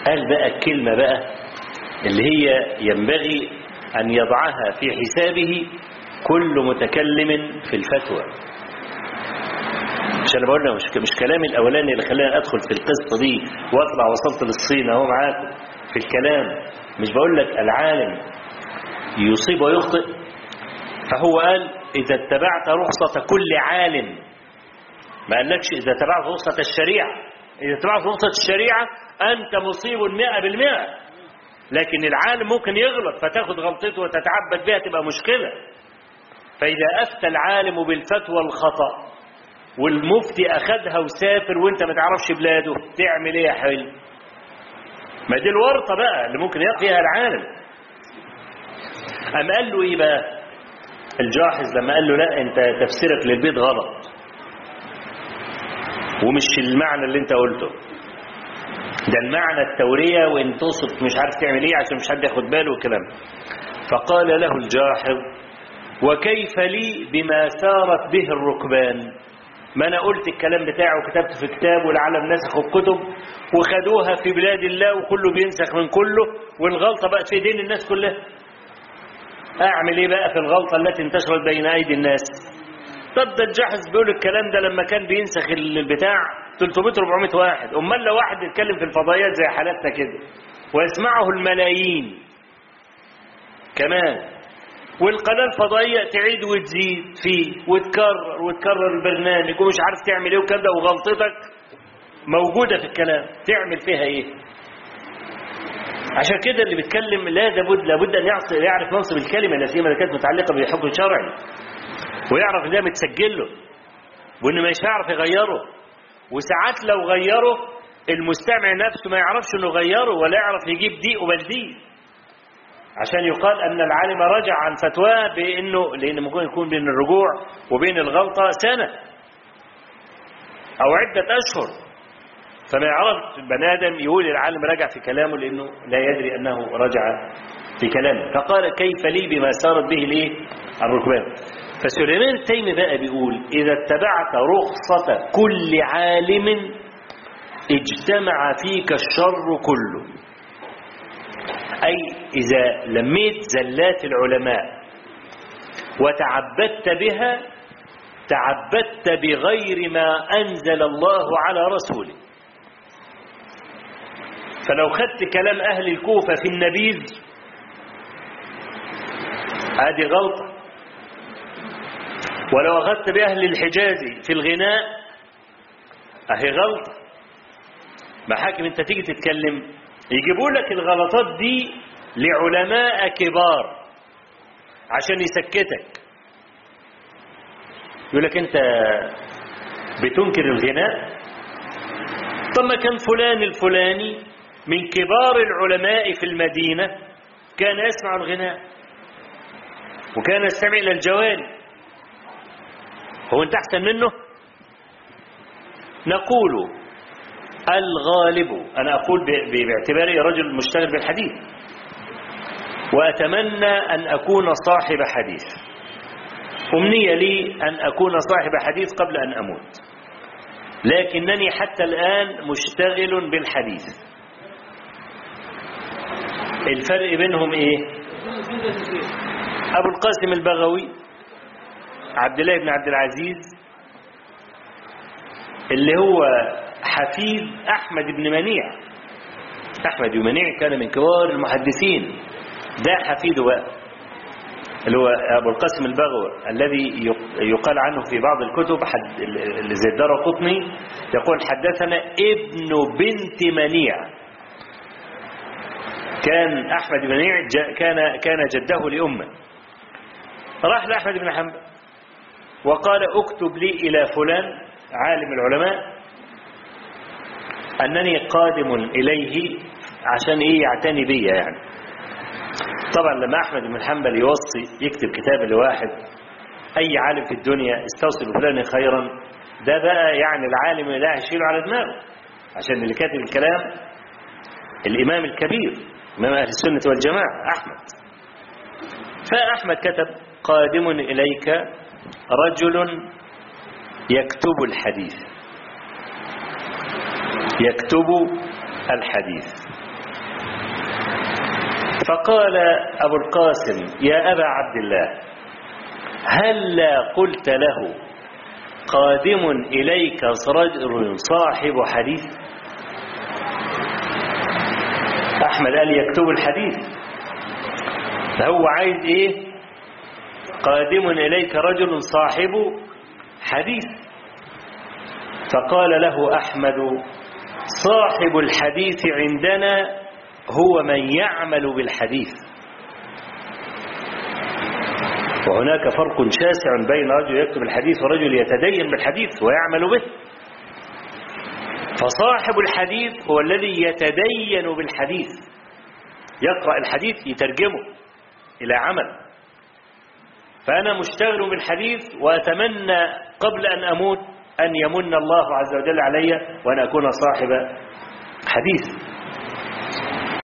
قال بقى الكلمة بقى اللي هي ينبغي أن يضعها في حسابه كل متكلم في الفتوى مش انا بقول مش مش كلامي الاولاني اللي خلاني ادخل في القصه دي واطلع وصلت للصين اهو معاكم في الكلام مش بقول لك العالم يصيب ويخطئ فهو قال اذا اتبعت رخصه كل عالم ما قالكش اذا اتبعت رخصه الشريعه اذا اتبعت رخصه الشريعه انت مصيب 100% لكن العالم ممكن يغلط فتاخد غلطته وتتعبد بها تبقى مشكله فاذا افتى العالم بالفتوى الخطأ والمفتي اخدها وسافر وانت ما تعرفش بلاده تعمل ايه يا حلو ما دي الورطه بقى اللي ممكن يقع فيها العالم قام قال له ايه بقى الجاحظ لما قال له لا انت تفسيرك للبيت غلط ومش المعنى اللي انت قلته ده المعنى التورية وان توصف مش عارف تعمل ايه عشان مش حد ياخد باله والكلام فقال له الجاحظ وكيف لي بما سارت به الركبان ما انا قلت الكلام بتاعه وكتبته في كتاب والعالم نسخوا الكتب وخدوها في بلاد الله وكله بينسخ من كله والغلطة بقت في ايدين الناس كلها اعمل ايه بقى في الغلطة التي انتشرت بين ايدي الناس طب ده الجحظ بيقول الكلام ده لما كان بينسخ البتاع 300 400 واحد امال لو واحد يتكلم في الفضائيات زي حالاتنا كده ويسمعه الملايين كمان والقناة الفضائية تعيد وتزيد فيه وتكرر وتكرر البرنامج ومش عارف تعمل ايه وكذا وغلطتك موجودة في الكلام تعمل فيها ايه عشان كده اللي بيتكلم لا لابد لابد ان يعرف منصب الكلمة لا سيما اذا كانت متعلقة بحكم شرعي ويعرف ان ده متسجل له وان مش هيعرف يغيره وساعات لو غيره المستمع نفسه ما يعرفش انه غيره ولا يعرف يجيب دي وبلديه عشان يقال أن العالم رجع عن فتواه بأنه لأن ممكن يكون بين الرجوع وبين الغلطة سنة أو عدة أشهر فما يعرف البني آدم يقول العالم رجع في كلامه لأنه لا يدري أنه رجع في كلامه فقال كيف لي بما سارت به ليه الركبان فسليمان التيمي بقى بيقول إذا اتبعت رخصة كل عالم اجتمع فيك الشر كله أي إذا لميت زلات العلماء وتعبدت بها تعبدت بغير ما أنزل الله على رسوله فلو خدت كلام أهل الكوفة في النبيذ هذه غلطة ولو أخذت بأهل الحجاز في الغناء أهي غلطة محاكم أنت تيجي تتكلم يجيبوا لك الغلطات دي لعلماء كبار عشان يسكتك يقول لك انت بتنكر الغناء طب ما كان فلان الفلاني من كبار العلماء في المدينة كان يسمع الغناء وكان يستمع إلى الجواري هو انت احسن منه نقول الغالب أنا أقول باعتباري رجل مشتغل بالحديث وأتمنى أن أكون صاحب حديث أمنية لي أن أكون صاحب حديث قبل أن أموت لكنني حتى الآن مشتغل بالحديث الفرق بينهم إيه أبو القاسم البغوي عبد الله بن عبد العزيز اللي هو حفيد أحمد بن منيع أحمد بن منيع كان من كبار المحدثين ده حفيده بقى اللي هو أبو القاسم البغوي الذي يقال عنه في بعض الكتب حد زي الدار قطني يقول حدثنا ابن بنت منيع كان أحمد بن منيع كان كان جده لأمه راح لأحمد بن حنبل وقال اكتب لي إلى فلان عالم العلماء أنني قادم إليه عشان إيه يعتني بيا يعني طبعا لما أحمد بن حنبل يوصي يكتب كتاب لواحد أي عالم في الدنيا استوصي بفلان خيرا ده بقى يعني العالم لا يشيله على دماغه عشان اللي كاتب الكلام الإمام الكبير إمام أهل السنة والجماعة أحمد فأحمد كتب قادم إليك رجل يكتب الحديث يكتب الحديث فقال أبو القاسم يا أبا عبد الله هلا قلت له قادم إليك رجل صاحب حديث أحمد قال يكتب الحديث فهو عايز إيه قادم إليك رجل صاحب حديث فقال له أحمد صاحب الحديث عندنا هو من يعمل بالحديث وهناك فرق شاسع بين رجل يكتب الحديث ورجل يتدين بالحديث ويعمل به فصاحب الحديث هو الذي يتدين بالحديث يقرأ الحديث يترجمه إلى عمل فأنا مشتغل بالحديث وأتمنى قبل أن أموت أن يمن الله عز وجل علي وأن أكون صاحب حديث